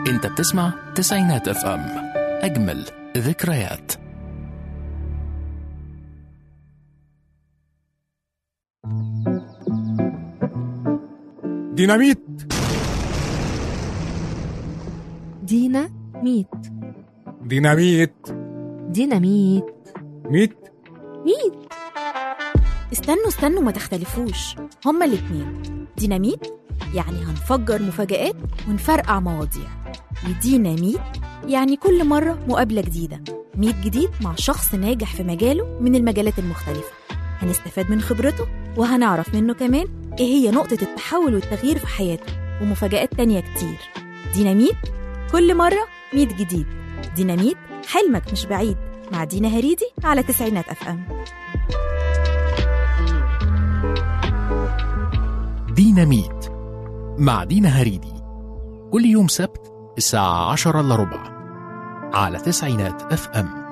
انت بتسمع تسعينات اف ام اجمل ذكريات ديناميت دينا ميت ديناميت ديناميت ميت ميت استنوا استنوا ما تختلفوش هما الاتنين ديناميت يعني هنفجر مفاجآت ونفرقع مواضيع وديناميت يعني كل مرة مقابلة جديدة ميت جديد مع شخص ناجح في مجاله من المجالات المختلفة هنستفاد من خبرته وهنعرف منه كمان ايه هي نقطة التحول والتغيير في حياته ومفاجآت تانية كتير ديناميت كل مرة ميت جديد ديناميت حلمك مش بعيد مع دينا هريدي على تسعينات اف ام ديناميت مع دينا هريدي كل يوم سبت الساعة عشرة إلا ربع على تسعينات اف ام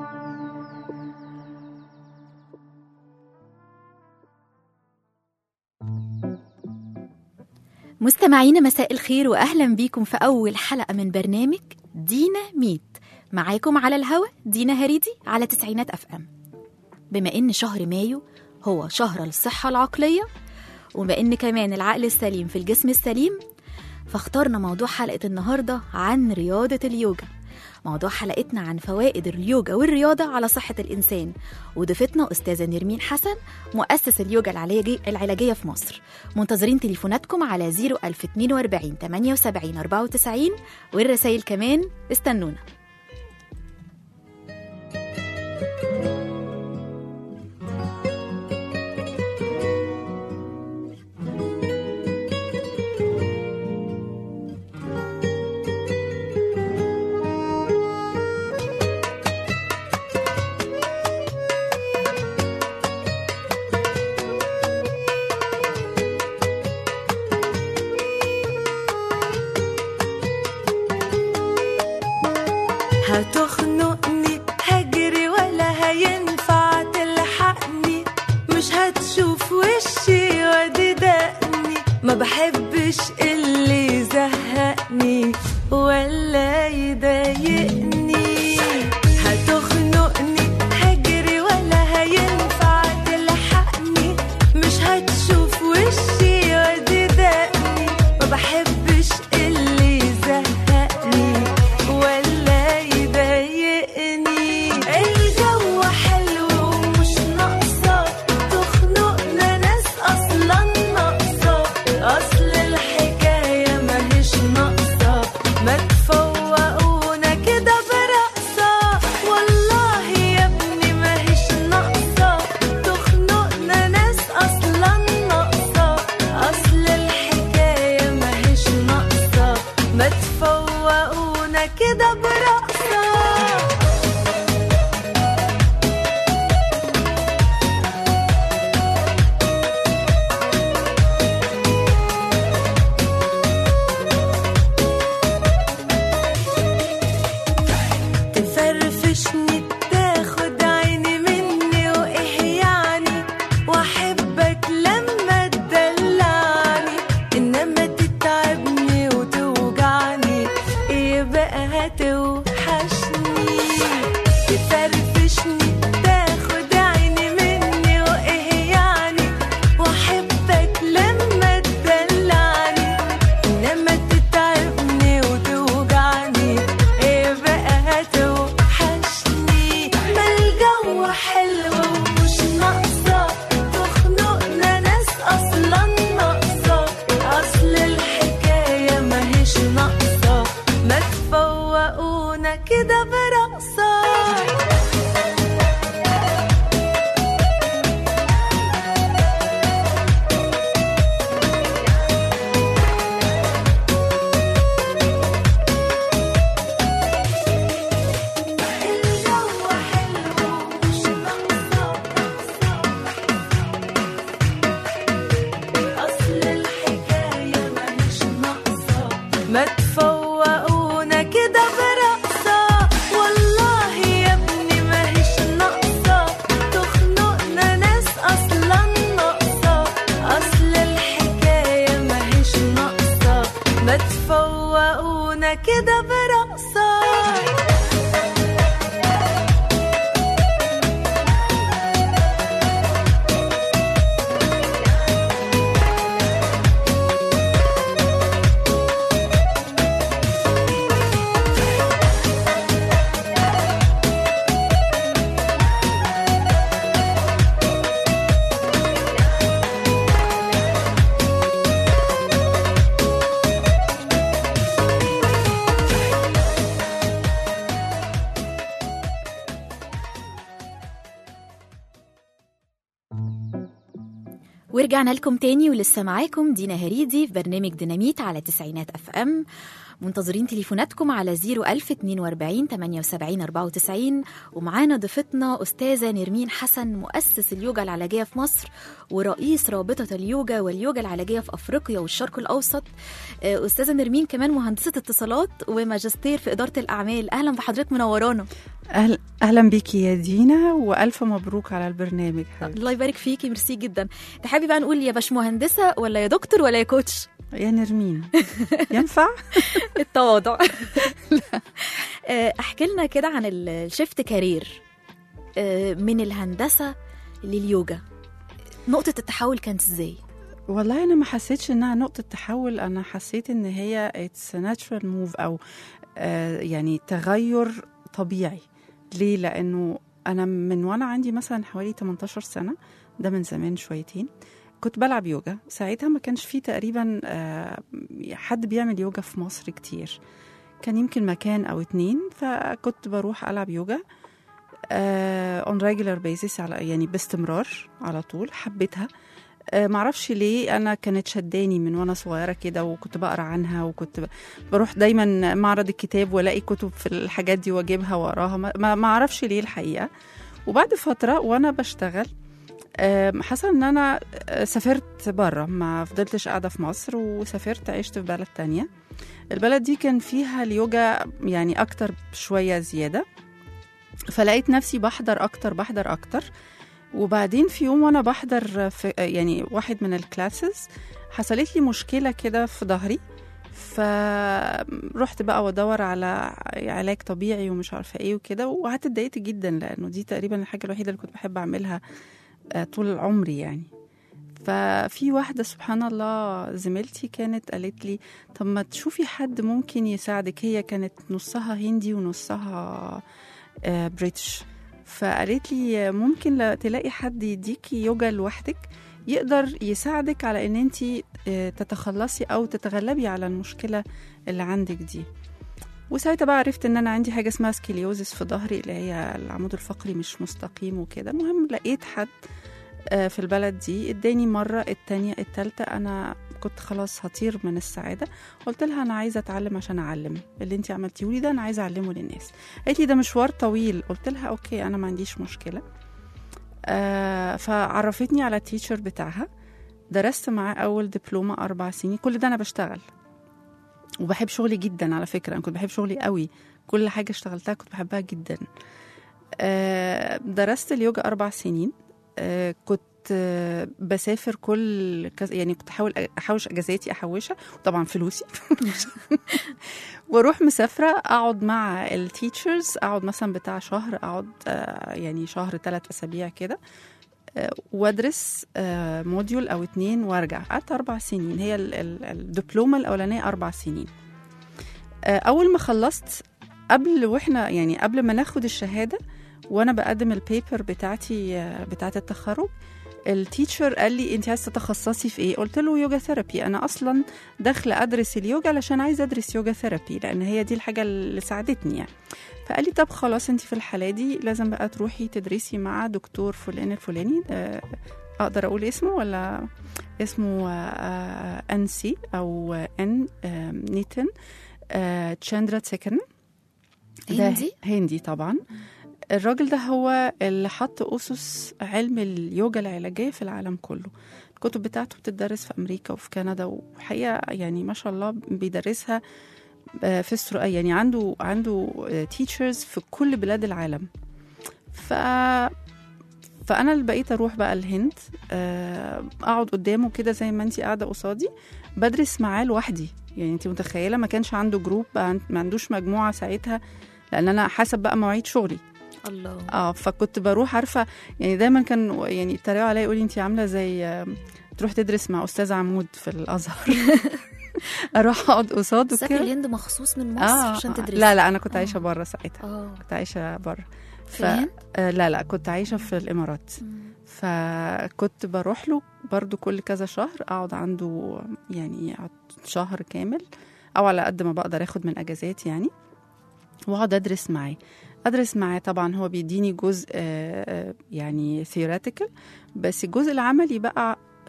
مستمعينا مساء الخير واهلا بيكم في اول حلقه من برنامج دينا ميت معاكم على الهوا دينا هريدي على تسعينات اف ام بما ان شهر مايو هو شهر الصحه العقليه وبما ان كمان العقل السليم في الجسم السليم فاخترنا موضوع حلقه النهارده عن رياضه اليوجا موضوع حلقتنا عن فوائد اليوجا والرياضة على صحة الإنسان وضيفتنا أستاذة نرمين حسن مؤسس اليوجا العلاجي العلاجية في مصر منتظرين تليفوناتكم على 01042 78 94 والرسائل كمان استنونا هتخنقني هجري ولا هينفع تلحقني مش هتشوف وشي وادي دقني ما بحبش اللي يزهقني ولا يضايقني هتخنقني هجري ولا هينفع تلحقني مش هتشوف وشي وادي دقني ما بحبش اللي يزهقني ولا يضايقني الجو حلو ومش ناقصة تخنقنا ناس أصلا ناقصة أصل الحكاية ماهيش ناقصة ما تفوقونا كده برقصة والله يا ابني ماهيش ناقصة تخنقنا ناس أصلا ناقصة أصل الحكاية ماهيش ناقصة ما تفوقونا كده برقصة تفرفشني تاخد عيني مني وايه يعني واحبك لما تدلعني انما تتعبني وتوجعني يبقى هتوحشني تفرفشني تاخد عيني مني وايه يعني واحبك لما تدلعني انما تتعبني وتوجعني يبقى هتوحشني ما الجو حلو ومش ناقصة تخنقنا ناس أصلا ناقصة أصل الحكاية ماهيش ناقصة ما تفوقونا كده برقصة الجو حلو ومش ناقصة أصل الحكاية ماهيش ناقصة ما تفوقونا كده برقصة والله يا ابني ماهيش ناقصة تخنقنا ناس أصلا ناقصة أصل الحكاية ماهيش ناقصة ما تفوقونا كده برقصة ورجعنا لكم تاني ولسه معاكم دينا هريدي في برنامج ديناميت على تسعينات اف ام منتظرين تليفوناتكم على 01042 78 94 ومعانا ضيفتنا أستاذة نرمين حسن مؤسس اليوجا العلاجية في مصر ورئيس رابطة اليوجا واليوجا العلاجية في أفريقيا والشرق الأوسط آه، أستاذة نرمين كمان مهندسة اتصالات وماجستير في إدارة الأعمال أهلا بحضرتك منورانا أهل اهلا بيكي يا دينا والف مبروك على البرنامج حبيبتي الله يبارك فيكي ميرسي جدا تحبي بقى نقول يا باش مهندسة ولا يا دكتور ولا يا كوتش يا نرمين ينفع التواضع آه، احكي لنا كده عن ال- الشيفت كارير آه، من الهندسه لليوجا نقطه التحول كانت ازاي والله انا ما حسيتش انها نقطه تحول انا حسيت ان هي اتس ناتشرال موف او آه يعني تغير طبيعي ليه لانه انا من وانا عندي مثلا حوالي 18 سنه ده من زمان شويتين كنت بلعب يوجا ساعتها ما كانش فيه تقريبا آه، حد بيعمل يوجا في مصر كتير كان يمكن مكان او اتنين فكنت بروح العب يوجا اون ريجولار بيزيس على يعني باستمرار على طول حبيتها آه، معرفش ليه انا كانت شداني من وانا صغيره كده وكنت بقرا عنها وكنت ب- بروح دايما معرض الكتاب والاقي كتب في الحاجات دي واجيبها واقراها ما- ما ما اعرفش ليه الحقيقه وبعد فتره وانا بشتغل آم، حصل ان انا آه، سافرت بره ما فضلتش قاعده في مصر وسافرت عشت في بلد تانية البلد دي كان فيها اليوجا يعني اكتر شويه زياده فلقيت نفسي بحضر اكتر بحضر اكتر وبعدين في يوم وانا بحضر في يعني واحد من الكلاسز حصلت لي مشكله كده في ظهري فرحت بقى وادور على علاج طبيعي ومش عارفه ايه وكده وقعدت اتضايقت جدا لانه دي تقريبا الحاجه الوحيده اللي كنت بحب اعملها آه، طول عمري يعني ففي واحدة سبحان الله زميلتي كانت قالت لي طب ما تشوفي حد ممكن يساعدك هي كانت نصها هندي ونصها آه، بريتش فقالت لي ممكن لا- تلاقي حد يديكي يوجا لوحدك يقدر يساعدك على ان انت تتخلصي او تتغلبي على المشكله اللي عندك دي وساعتها بقى عرفت ان انا عندي حاجه اسمها سكليوزس في ظهري اللي هي العمود الفقري مش مستقيم وكده المهم لقيت حد آه، في البلد دي اداني مره التانية التالتة انا كنت خلاص هطير من السعاده قلت لها انا عايزه اتعلم عشان اعلم اللي انت عملتيه لي ده انا عايزه اعلمه للناس قالت لي ده مشوار طويل قلت لها اوكي انا ما عنديش مشكله آه فعرفتني على التيتشر بتاعها درست معاه اول دبلومه اربع سنين كل ده انا بشتغل وبحب شغلي جدا على فكره انا كنت بحب شغلي قوي كل حاجه اشتغلتها كنت بحبها جدا آه درست اليوجا اربع سنين آه كنت آه، بسافر كل كز... يعني كنت احاول احوش اجازاتي احوشها طبعا فلوسي واروح مسافره اقعد مع التيتشرز اقعد مثلا بتاع شهر اقعد آه، يعني شهر ثلاث اسابيع كده آه، وادرس آه، موديول او اتنين وارجع قعدت اربع سنين هي ال- ال- الدبلومه الاولانيه اربع سنين آه، اول ما خلصت قبل واحنا يعني قبل ما ناخد الشهاده وانا بقدم البيبر بتاعتي آه، بتاعت التخرج التيتشر قال لي انت عايزه تتخصصي في ايه قلت له يوجا ثيرابي انا اصلا داخله ادرس اليوجا علشان عايزه ادرس يوجا ثيرابي لان هي دي الحاجه اللي ساعدتني يعني فقال لي طب خلاص انت في الحاله دي لازم بقى تروحي تدرسي مع دكتور فلان الفلاني آه، اقدر اقول اسمه ولا اسمه ان سي او ان نيتن آه، تشاندرا تسكن ده هندي؟ هندي طبعا الراجل ده هو اللي حط أسس علم اليوجا العلاجية في العالم كله الكتب بتاعته بتدرس في أمريكا وفي كندا وحقيقة يعني ما شاء الله بيدرسها آه، في السر... يعني عنده عنده تيتشرز في كل بلاد العالم ف فانا اللي بقيت اروح بقى الهند آه، اقعد قدامه كده زي ما انت قاعده قصادي بدرس معاه لوحدي يعني انت متخيله ما كانش عنده جروب ما عندوش مجموعه ساعتها لان انا حسب بقى مواعيد شغلي الله اه فكنت بروح عارفه يعني دايما كان يعني يتريقوا عليا يقولي انت عامله زي آه، تروح تدرس مع استاذ عمود في الازهر اروح اقعد قصاده سافر كده الهند مخصوص من مصر عشان تدرس لا لا انا كنت آه. عايشه بره ساعتها اه كنت عايشه بره في الهند آه لا لا كنت عايشه في الامارات مم. فكنت بروح له برضو كل كذا شهر اقعد عنده يعني أقعد شهر كامل او على قد ما بقدر اخد من اجازات يعني واقعد ادرس معاه ادرس معاه طبعا هو بيديني جزء آه، آه، يعني theoretical بس الجزء العملي بقى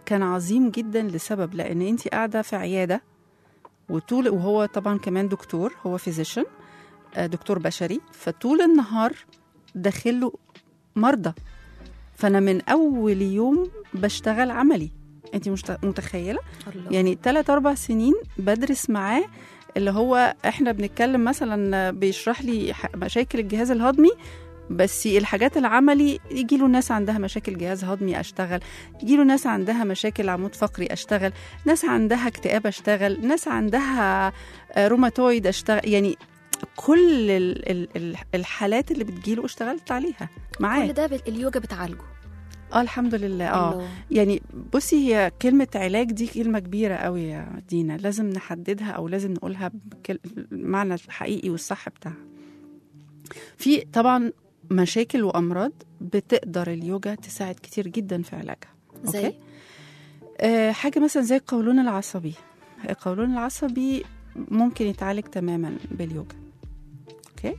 كان عظيم جدا لسبب لان انت قاعده في عياده وطول وهو طبعا كمان دكتور هو فيزيشن دكتور بشري فطول النهار داخله مرضى فانا من اول يوم بشتغل عملي انت مش متخيله الله. يعني ثلاث اربع سنين بدرس معاه اللي هو احنا بنتكلم مثلا بيشرح لي ح- مشاكل الجهاز الهضمي بس الحاجات العملي يجي له ناس عندها مشاكل جهاز هضمي اشتغل يجي له ناس عندها مشاكل عمود فقري اشتغل ناس عندها اكتئاب اشتغل ناس عندها آه، روماتويد اشتغل يعني كل ال- ال- ال- الحالات اللي بتجيله اشتغلت عليها معاه كل ده بال- اليوجا بتعالجه اه الحمد لله اه الله. يعني بصي هي كلمة علاج دي كلمة كبيرة قوي يا دينا لازم نحددها أو لازم نقولها بالمعنى الحقيقي والصح بتاعها في طبعا مشاكل وأمراض بتقدر اليوجا تساعد كتير جدا في علاجها زي أوكي؟ آه حاجة مثلا زي القولون العصبي القولون العصبي ممكن يتعالج تماما باليوجا اوكي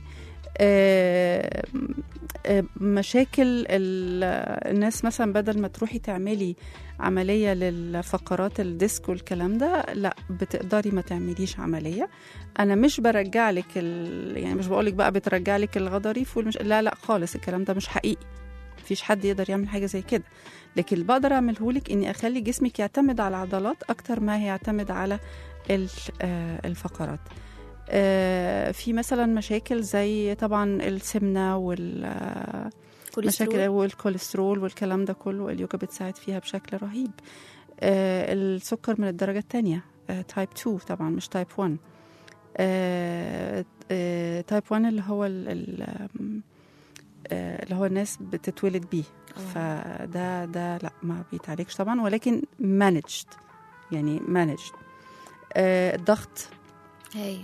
آه آه، مشاكل ال- الناس مثلا بدل ما تروحي تعملي عملية للفقرات الديسك والكلام ده لا بتقدري ما تعمليش عملية أنا مش برجع لك ال... يعني مش بقولك بقى بترجع لك الغضاريف والمش... لا لا خالص الكلام ده مش حقيقي مفيش حد يقدر يعمل حاجة زي كده لكن اللي بقدر أعمله لك إني أخلي جسمك يعتمد على العضلات أكتر ما يعتمد على ال- آه، الفقرات آه، في مثلا مشاكل زي طبعا السمنة وال آه، كوليسترول مشاكل والكوليسترول والكلام ده كله اليوجا بتساعد فيها بشكل رهيب آه السكر من الدرجة الثانية تايب 2 طبعا مش تايب 1 آه آه تايب 1 اللي هو ال ال آم، آه اللي هو الناس بتتولد بيه فده ده لا ما بيتعالجش طبعا ولكن مانجد يعني مانجد آه الضغط هايل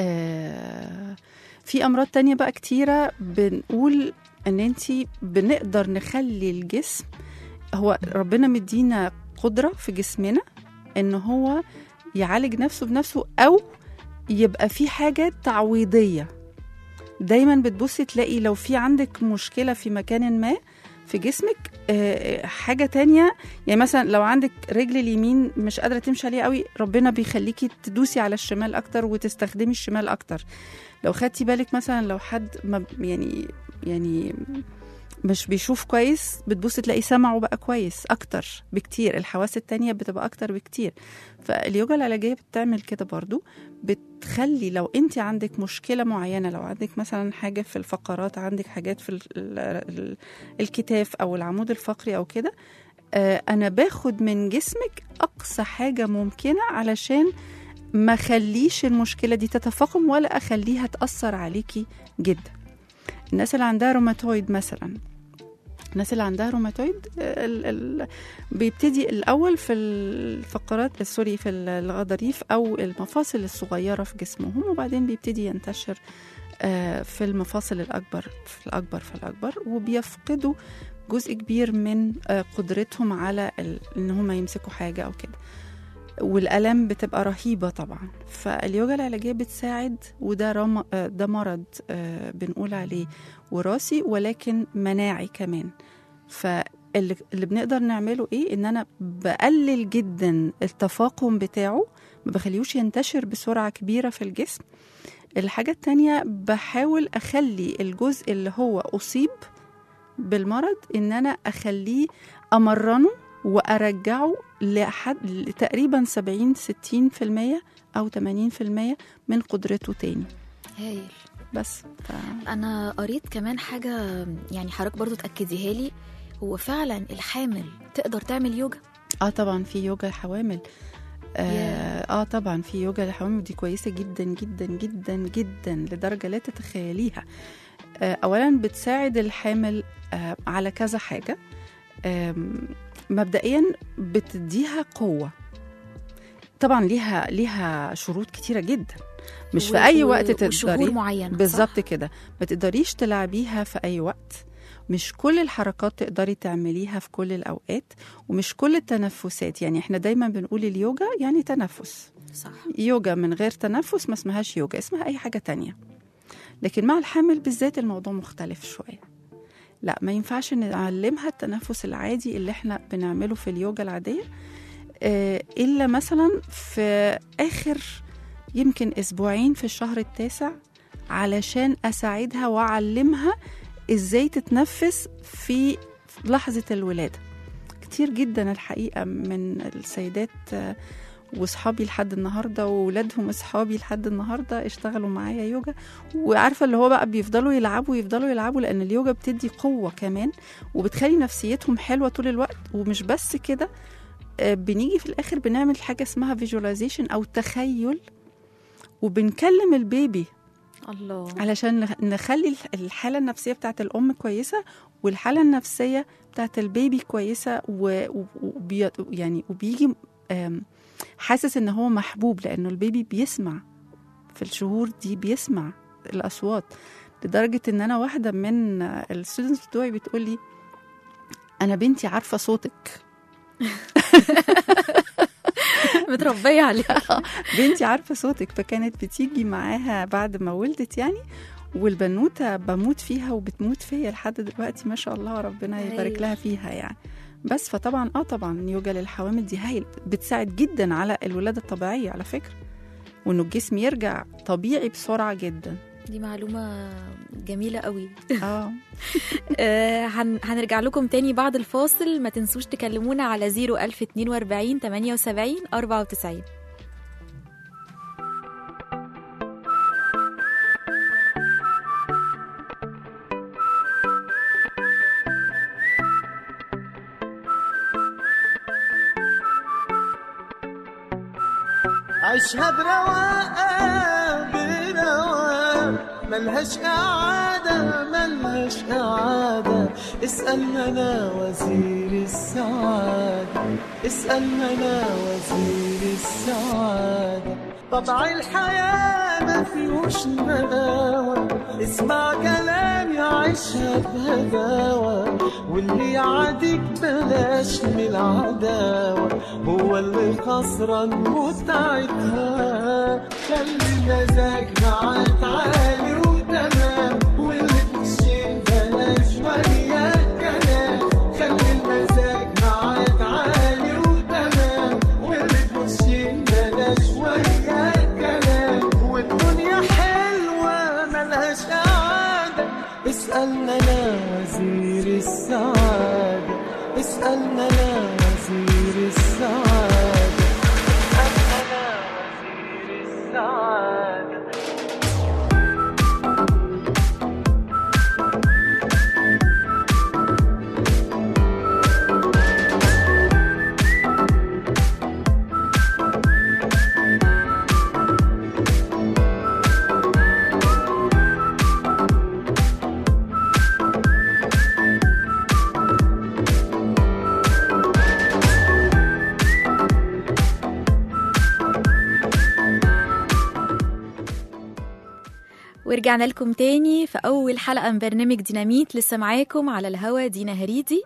آه، في امراض تانية بقى كتيره بنقول ان انت بنقدر نخلي الجسم هو ربنا مدينا قدره في جسمنا ان هو يعالج نفسه بنفسه او يبقى في حاجات تعويضيه دايما بتبصي تلاقي لو في عندك مشكله في مكان ما في جسمك آه، حاجه تانية يعني مثلا لو عندك رجل اليمين مش قادره تمشي عليها قوي ربنا بيخليكي تدوسي على الشمال اكتر وتستخدمي الشمال اكتر لو خدتي بالك مثلا لو حد ما يعني يعني مش بيشوف كويس بتبص تلاقي سمعه بقى كويس اكتر بكتير الحواس التانية بتبقى اكتر بكتير فاليوجا العلاجية بتعمل كده برضو بتخلي لو انت عندك مشكلة معينة لو عندك مثلا حاجة في الفقرات عندك حاجات في ال ال ال الكتاف او العمود الفقري او كده آه، انا باخد من جسمك اقصى حاجة ممكنة علشان ما خليش المشكلة دي تتفاقم ولا اخليها تأثر عليكي جدا الناس اللي عندها روماتويد مثلا الناس اللي عندها روماتويد ال ال بيبتدي الاول في الفقرات سوري في الغضاريف او المفاصل الصغيره في جسمهم وبعدين بيبتدي ينتشر آه، في المفاصل الاكبر في الاكبر في الاكبر وبيفقدوا جزء كبير من آه، قدرتهم على ال- ان هم يمسكوا حاجه او كده والالام بتبقى رهيبه طبعا فاليوجا العلاجيه بتساعد وده رم... آه، ده مرض آه، بنقول عليه وراثي ولكن مناعي كمان فاللي اللي بنقدر نعمله ايه ان انا بقلل جدا التفاقم بتاعه ما بخليهوش ينتشر بسرعه كبيره في الجسم الحاجه التانية بحاول اخلي الجزء اللي هو اصيب بالمرض ان انا اخليه امرنه وارجعه لحد تقريبا 70 60% او 80% من قدرته تاني هايل بس ف... انا قريت كمان حاجه يعني حضرتك برضو تاكديها لي هو فعلا الحامل تقدر تعمل يوجا اه طبعا في يوجا حوامل آه, اه طبعا في يوجا للحوامل دي كويسه جدا جدا جدا جدا لدرجه لا تتخيليها آه اولا بتساعد الحامل آه على كذا حاجه آم، مبدئيا بتديها قوه طبعا ليها ليها شروط كتيره جدا مش في اي و- وقت وشهور تقدري معينه صح؟ بالظبط كده ما تقدريش تلعبيها في اي وقت مش كل الحركات تقدري تعمليها في كل الاوقات ومش كل التنفسات يعني احنا دايما بنقول اليوجا يعني تنفس صح يوجا من غير تنفس ما اسمهاش يوجا اسمها اي حاجه تانية لكن مع الحامل بالذات الموضوع مختلف شويه لا ما ينفعش نعلمها التنفس العادي اللي احنا بنعمله في اليوجا العاديه آه، الا مثلا في اخر يمكن اسبوعين في الشهر التاسع علشان اساعدها واعلمها ازاي تتنفس في لحظه الولاده كتير جدا الحقيقه من السيدات آه، واصحابي لحد النهارده وولادهم اصحابي لحد النهارده اشتغلوا معايا يوجا وعارفه اللي هو بقى بيفضلوا يلعبوا يفضلوا يلعبوا لان اليوجا بتدي قوه كمان وبتخلي نفسيتهم حلوه طول الوقت ومش بس كده آه، بنيجي في الاخر بنعمل حاجه اسمها فيجواليزيشن او تخيل وبنكلم البيبي الله علشان نخ- نخلي الح- الحالة النفسية بتاعت الأم كويسة والحالة النفسية بتاعت البيبي كويسة و... و... وبي... يعني وبيجي آم، حاسس إن هو محبوب لأنه البيبي بيسمع في الشهور دي بيسمع الأصوات لدرجة إن أنا واحدة من الستودنتس بتوعي بتقولي أنا بنتي عارفة صوتك متربيه عليها بنتي عارفه صوتك فكانت بتيجي معاها بعد ما ولدت يعني والبنوته بموت فيها وبتموت فيا لحد دلوقتي ما شاء الله ربنا يبارك هايل. لها فيها يعني بس فطبعا اه طبعا يوجا للحوامل دي هايل بتساعد جدا على الولاده الطبيعيه على فكره وانه الجسم يرجع طبيعي بسرعه جدا دي معلومه جميله قوي اه آه، هن- هنرجع لكم تاني بعد الفاصل ما تنسوش تكلمونا على 01042 78 94 عيشها برواقة برواقة ملهاش إعادة ملهاش إعادة اسأل منا وزير السعادة اسأل منا وزير السعادة طبع الحياة ما فيهوش مداوة اسمع كلامي عيشها بهداوة واللي يعاديك بلاش من العداوة هو اللي خسران متعتها خلي مزاج معاك عالي وتمام واللي تشيل بلاش وياك كلام خلي المزاج معاك عالي وتمام واللي تشيل بلاش وياك كلام والدنيا حلوة ملهاش قعدة اسألنا أنا وزير السعادة اسألنا أنا وزير السعادة اسألنا أنا وزير السعادة ورجعنا لكم تاني في أول حلقة من برنامج ديناميت لسه معاكم على الهوا دينا هريدي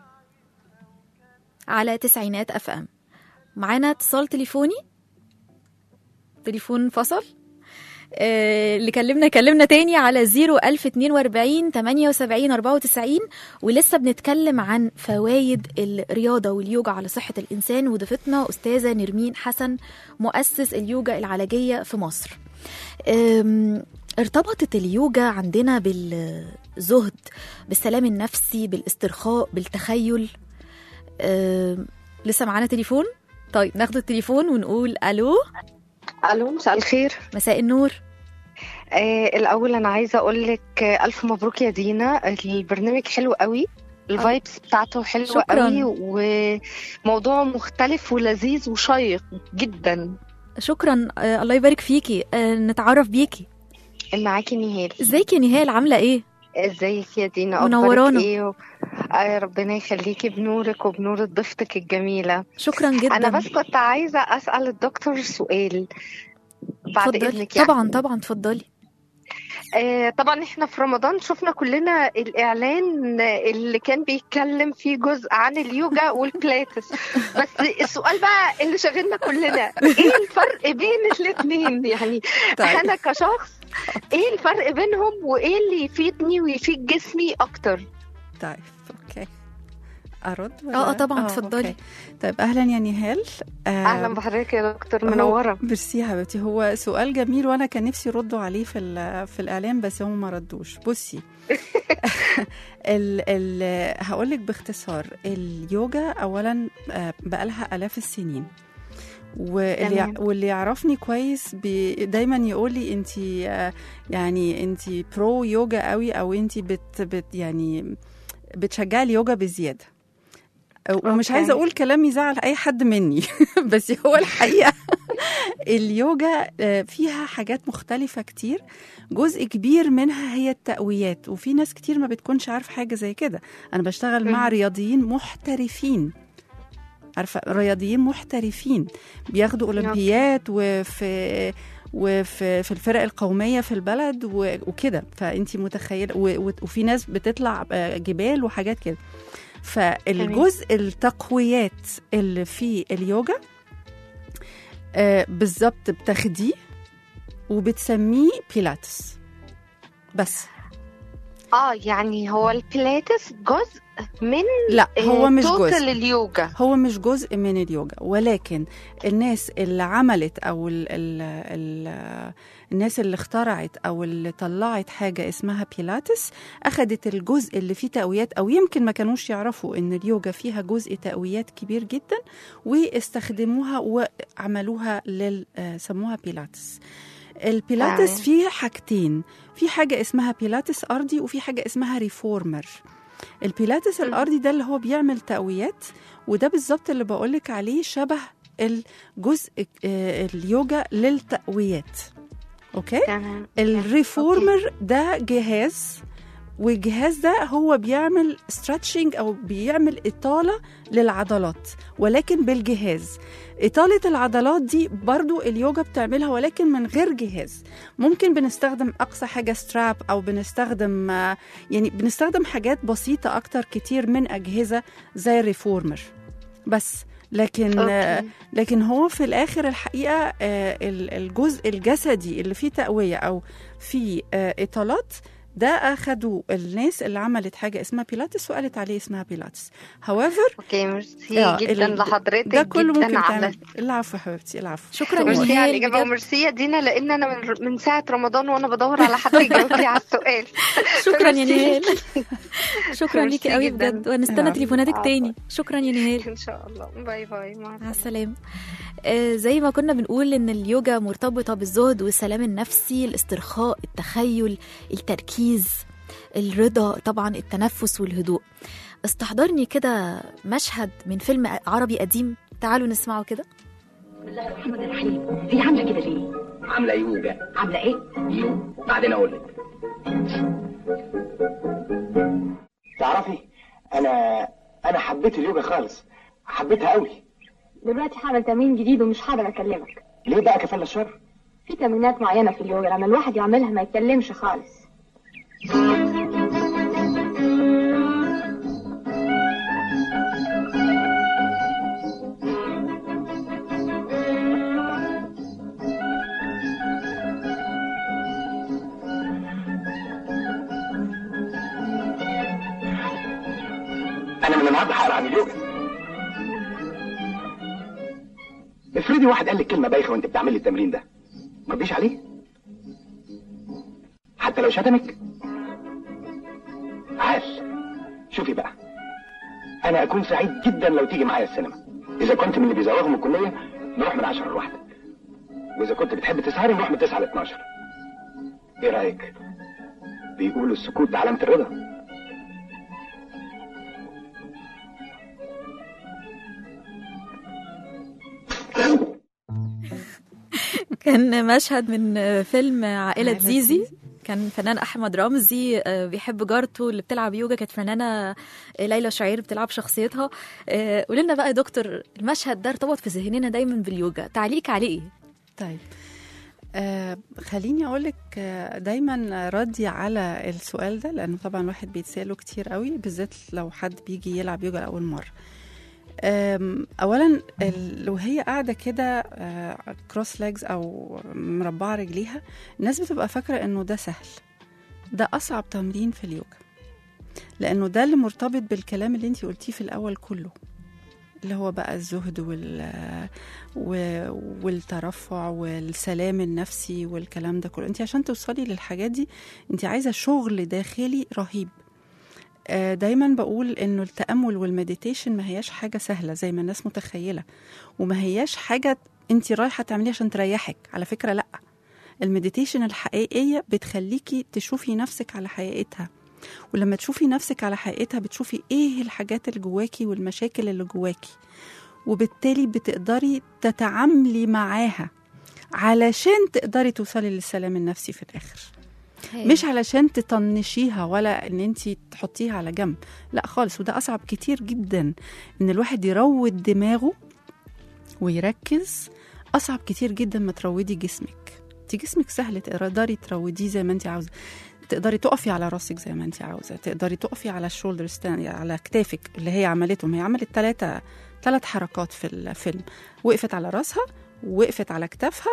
على تسعينات أف أم معانا اتصال تليفوني تليفون فصل آه، اللي كلمنا كلمنا تاني على 01042 78 94 ولسه بنتكلم عن فوائد الرياضة واليوجا على صحة الإنسان وضيفتنا أستاذة نرمين حسن مؤسس اليوجا العلاجية في مصر أم، ارتبطت اليوجا عندنا بالزهد بالسلام النفسي بالاسترخاء بالتخيل أم، لسه معانا تليفون طيب ناخد التليفون ونقول الو الو مساء الخير مساء النور آه الاول انا عايزه اقول لك آه الف مبروك يا دينا البرنامج حلو قوي الفايبس بتاعته حلوه شكراً. قوي وموضوع مختلف ولذيذ وشيق جدا شكرا آه، الله يبارك فيكي آه، نتعرف بيكي معاكي نهال ازيك يا نهال عامله ايه ازيك يا دينا منورانا. اخبارك ايه و... آه ربنا يخليكي بنورك وبنور ضيفتك الجميله شكرا جدا انا بس كنت عايزه اسال الدكتور سؤال بعد اتفضلي. اذنك يعني. طبعا طبعا اتفضلي آه، طبعا احنا في رمضان شفنا كلنا الاعلان اللي كان بيتكلم فيه جزء عن اليوجا والبلاتس بس السؤال بقى اللي شاغلنا كلنا ايه الفرق بين الاثنين يعني طيب. انا كشخص ايه الفرق بينهم وايه اللي يفيدني ويفيد جسمي اكتر طيب اوكي ارد ولا اه اه طبعا اتفضلي أوكي. طيب اهلا يا نهال آه، اهلا بحضرتك يا دكتور هو- منوره ميرسي يا حبيبتي هو سؤال جميل وانا كان نفسي يردوا عليه في ال- في الاعلام بس هم ما ردوش بصي ال ال هقول لك باختصار اليوجا اولا آه، بقالها الاف السنين واللي تمام. واللي يعرفني كويس بي دايما يقول لي انت يعني انت برو يوجا قوي او انت بت, بت يعني بتشجعي اليوجا بزياده ومش أوكي. عايزه اقول كلام يزعل اي حد مني بس هو الحقيقه اليوجا آه، فيها حاجات مختلفة كتير جزء كبير منها هي التقويات وفي ناس كتير ما بتكونش عارف حاجة زي كده أنا بشتغل مع مم. رياضيين محترفين عارفة رياضيين محترفين بياخدوا أولمبيات وفي وفي في الفرق القوميه في البلد و- وكده فانت متخيله و- و- وفي ناس بتطلع آه، جبال وحاجات كده فالجزء التقويات اللي في اليوجا آه، بالظبط بتاخديه وبتسميه بيلاتس بس اه يعني هو البيلاتس جزء من لا هو مش توتال جزء اليوجا هو مش جزء من اليوجا ولكن الناس اللي عملت او ال ال ال الناس اللي اخترعت او اللي طلعت حاجه اسمها بيلاتس اخذت الجزء اللي فيه تقويات او يمكن ما كانوش يعرفوا ان اليوجا فيها جزء تقويات كبير جدا واستخدموها وعملوها لل آه، سموها بيلاتس البيلاتس تمام. فيه حاجتين في حاجه اسمها بيلاتس ارضي وفي حاجه اسمها ريفورمر البيلاتس مم. الارضي ده اللي هو بيعمل تقويات وده بالظبط اللي بقولك عليه شبه الجزء آه، اليوجا للتقويات اوكي تمام الريفورمر ده جهاز والجهاز ده هو بيعمل ستريتشنج او بيعمل اطاله للعضلات ولكن بالجهاز اطاله العضلات دي برضو اليوجا بتعملها ولكن من غير جهاز ممكن بنستخدم اقصى حاجه ستراب او بنستخدم آه، يعني بنستخدم حاجات بسيطه اكتر كتير من اجهزه زي الريفورمر بس لكن آه، أوكي. لكن هو في الاخر الحقيقه آه، ال- الجزء الجسدي اللي فيه تقويه او فيه آه، اطالات ده اخدوا الناس اللي عملت حاجه اسمها بيلاتس وقالت عليه اسمها بيلاتس however اوكي ميرسي آه، جدا ال- لحضرتك ده كله جدا ممكن على تعمل العفو يا حبيبتي العفو شكرا يا ميرسي على نهال الإجابة بجد وميرسي يا دينا لأن أنا من, من ساعة رمضان وأنا بدور على حد يجاوب لي على السؤال شكرا يا ميرسي. نهال شكرا ليكي ميرسي قوي جداً. بجد وهنستنى العفو. تليفوناتك عفواً. تاني شكرا يا نهال إن شاء الله باي باي مع مع السلامة آه، زي ما كنا بنقول ان اليوجا مرتبطة بالزهد والسلام النفسي الاسترخاء التخيل التركيز الرضا طبعا التنفس والهدوء استحضرني كده مشهد من فيلم عربي قديم تعالوا نسمعه كده محمد الرحيم في عامله كده ليه؟ عامله يوجا عامله ايه؟ يو بعدين اقول لك تعرفي انا انا حبيت اليوجا خالص حبيتها قوي دلوقتي هعمل تمرين جديد ومش هقدر اكلمك ليه بقى كفاله الشر في تمرينات معينه في اليوجا لما الواحد يعملها ما يتكلمش خالص انا من النهارده هقرا عن اليوجا افرضي واحد قال لك كلمه بايخه وانت بتعملي التمرين ده ما ترديش عليه حتى لو شتمك عال شوفي بقى انا اكون سعيد جدا لو تيجي معايا السينما اذا كنت من اللي بيزوغوا من الكليه نروح من 10 لواحده واذا كنت بتحب تسهري نروح من 9 ل 12 ايه رايك بيقولوا السكوت ده علامه الرضا كان مشهد من فيلم عائلة عائلة زيزي زيزي. كان فنان احمد رمزي آه، بيحب جارته اللي بتلعب يوجا كانت فنانه ليلى شعير بتلعب شخصيتها آه، قولي لنا بقى يا دكتور المشهد ده ارتبط في ذهننا دايما باليوجا تعليق عليه ايه طيب آه خليني اقول لك آه دايما ردي على السؤال ده لانه طبعا الواحد بيتساله كتير قوي بالذات لو حد بيجي يلعب يوجا لاول مره آم، اولا ال- لو هي قاعده كده كروس ليجز او مربعه رجليها الناس بتبقى فاكره انه ده سهل ده اصعب تمرين في اليوجا لانه ده اللي مرتبط بالكلام اللي انت قلتيه في الاول كله اللي هو بقى الزهد وال و- والترفع والسلام النفسي والكلام ده كله انت عشان توصلي للحاجات دي انت عايزه شغل داخلي رهيب آه، دايما بقول انه التامل والمديتيشن ما هياش حاجه سهله زي ما الناس متخيله وما هياش حاجه انت رايحه تعمليها عشان تريحك على فكره لا المديتيشن الحقيقيه بتخليكي تشوفي نفسك على حقيقتها ولما تشوفي نفسك على حقيقتها بتشوفي ايه الحاجات اللي جواكي والمشاكل اللي جواكي وبالتالي بتقدري تتعاملي معاها علشان تقدري توصلي للسلام النفسي في الاخر مش علشان تطنشيها ولا ان انت تحطيها على جنب لا خالص وده اصعب كتير جدا ان الواحد يروض دماغه ويركز اصعب كتير جدا ما تروضي جسمك انت جسمك سهل تقدري تروضيه زي ما انت عاوزه تقدري تقفي على راسك زي ما انت عاوزه تقدري تقفي على الشولدر ستاند على كتافك اللي هي عملتهم هي عملت ثلاثه ثلاث حركات في الفيلم وقفت على راسها وقفت على كتافها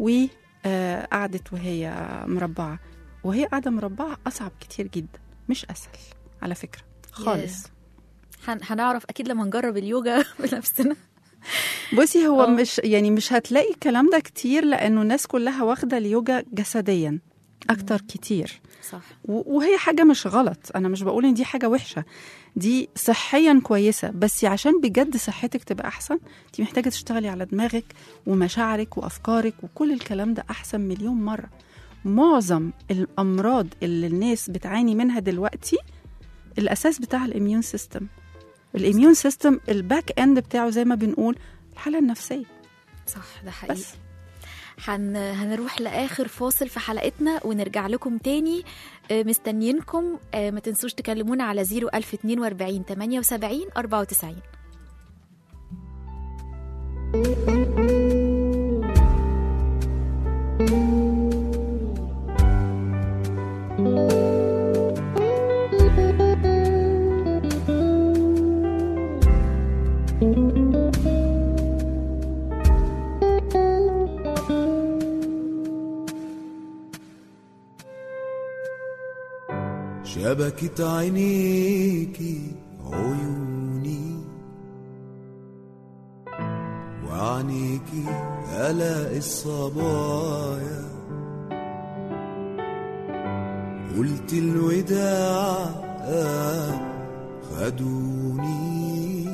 وقعدت وهي مربعه وهي قاعده مربعه اصعب كتير جدا مش اسهل على فكره خالص هن- هنعرف اكيد لما نجرب اليوجا بنفسنا بصي هو آه. مش يعني مش هتلاقي الكلام ده كتير لانه الناس كلها واخده اليوجا جسديا اكتر كتير صح و- وهي حاجه مش غلط انا مش بقول ان دي حاجه وحشه دي صحيا كويسه بس عشان بجد صحتك تبقى احسن انت محتاجه تشتغلي على دماغك ومشاعرك وافكارك وكل الكلام ده احسن مليون مره معظم الامراض اللي الناس بتعاني منها دلوقتي الاساس بتاع الاميون سيستم الاميون سيستم الباك اند بتاعه زي ما بنقول الحاله النفسيه صح ده حقيقي بس هن... هنروح لاخر فاصل في حلقتنا ونرجع لكم تاني آه، مستنيينكم آه، ما تنسوش تكلمونا على 01042 78 94 شبكة عينيكي عيوني وعنيكي ألاقي الصبايا قلت الوداع آه خدوني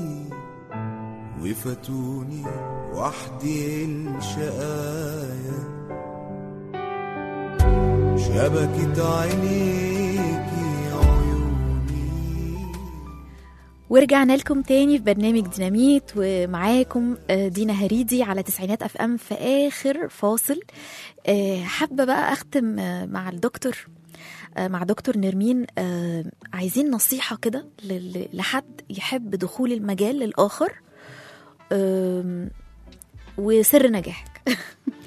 وفاتوني وحدي الشقايا شبكة عينيكي عيوني ورجعنا لكم تاني في برنامج ديناميت ومعاكم آه، دينا هريدي على تسعينات اف ام في اخر فاصل آه، حابه بقى اختم آه، مع الدكتور آه، مع دكتور نرمين آه، عايزين نصيحه كده لل- لحد يحب دخول المجال للاخر آم، وسر نجاحك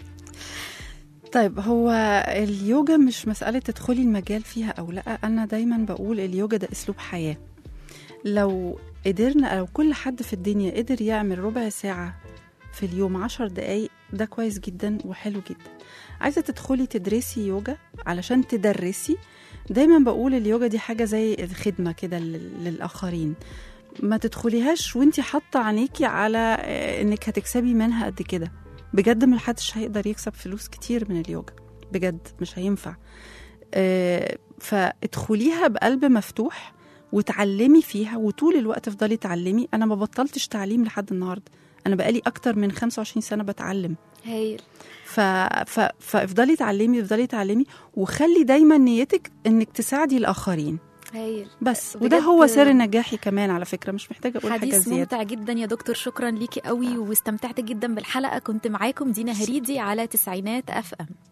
طيب هو اليوجا مش مسألة تدخلي المجال فيها أو لأ أنا دايما بقول اليوجا ده أسلوب حياة لو قدرنا لو كل حد في الدنيا قدر يعمل ربع ساعة في اليوم عشر دقايق ده كويس جدا وحلو جدا عايزة تدخلي تدرسي يوجا علشان تدرسي دايما بقول اليوجا دي حاجة زي الخدمة كده لل- للآخرين ما تدخليهاش وانتي حاطة عينيكي على آه، انك هتكسبي منها قد كده بجد ما حدش هيقدر يكسب فلوس كتير من اليوجا بجد مش هينفع آه، فادخليها بقلب مفتوح وتعلمي فيها وطول الوقت افضلي تعلمي انا ما بطلتش تعليم لحد النهارده انا بقالي اكتر من 25 سنه بتعلم هايل ف... ف... فافضلي تعلمي افضلي تعلمي وخلي دايما نيتك انك تساعدي الاخرين هايل بس بجد وده هو سر نجاحي كمان على فكره مش محتاجه اقول حاجه حديث زياده ممتع جدا يا دكتور شكرا ليكي قوي واستمتعت جدا بالحلقه كنت معاكم دينا هريدي على تسعينات اف ام